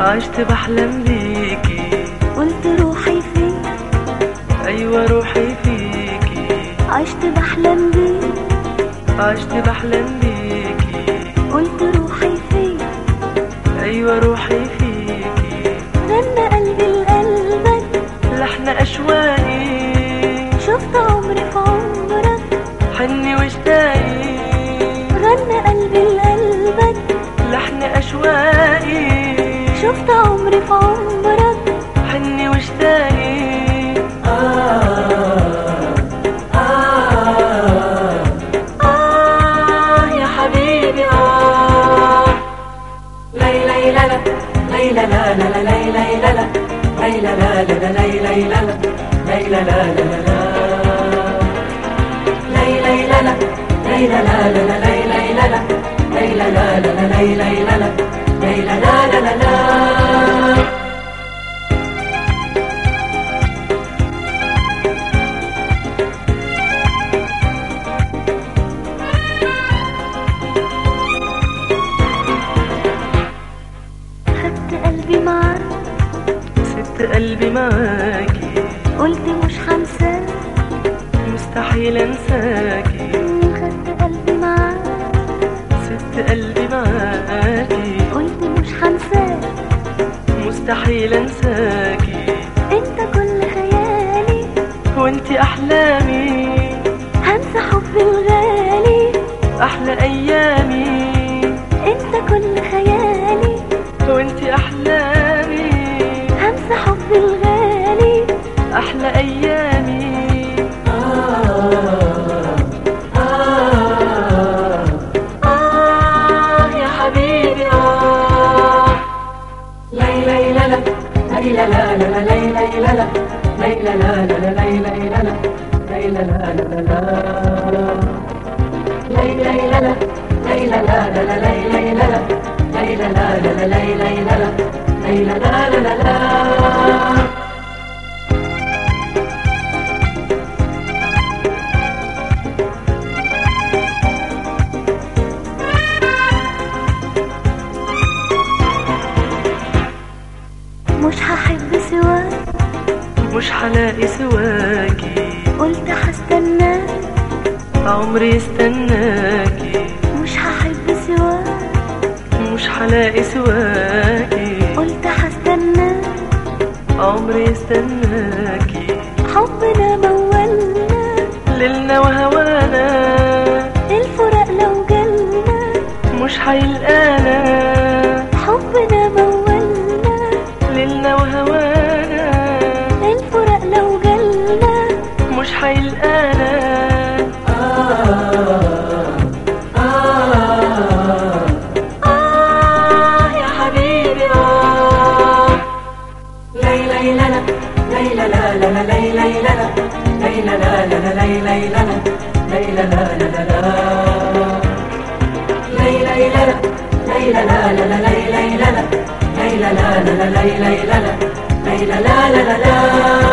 عشت بحلم بيكي قلت روحي فين أيوة روحي فيكي عشت بحلم بيك عشت بحلم بيكي قلت روحي فين أيوة روحي فيكي غنى قلبي لقلبك لحن أشواقي شفت عمري في عمرك حني واشتاقي غنى قلبي لقلبك لحن أشواقي شفت عمري في عمرك حني واشتاقي آه يا حبيبي آه لي لي لا لا لي لا لا لا لا لي لي لا لا لي لا لا لا لا لي لي لا لا لي لا لا لا لا لا لي لي لا لا لي لا لا لا لا لي لي لا لا لي لا لا لا لا لي لي لا لا لي لا لا لا لا لا خدت قلبي معاك سبت قلبي معاكي قلت مش هنساك مستحيل انساكي خدت قلبي معاك سبت قلبي معاكي قلت مش هنساك مستحيل انساكي انت كل خيالي وانتي احلامي هنسى حبي الغالي احلى ايامي انت كل خيالي وانتي احلامي هنسى حبي الغالي احلى ايامي آه يا حبيبي آه لي لي لا لا لي لا لا لا لا لي لي لا لا لي لا لا لا لا لي لي لا لا لي لا لا لا لا لا لي لي لا لا لي لا لا لا لا لي لي لا لا لي لا لا لا لا لي لي لا لا لي لا لا لا لا لا مش هحب سواك مش هلاقي سواكي قلت هستناك عمري استناكي مش هحب سواك مش هلاقي سواكي قلت هستناك عمري استناكي حبنا مولنا ليلنا وهوانا الفراق لو جالنا مش هيلقانا حبنا مولنا ليلنا وهوانا الفراق لو جالنا مش هيلقانا آه يا حبيبي آه لي لي لا لا لي لا لا لا لا لي لي لا لا لي لا لا لا لا لي لي لا لا لي لا لا لا لا لا لي لي لا لا لي لا لا لا لا لي لي لا لا لي لا لا لا لا لي لي لا لا لي لا لا لا لا لا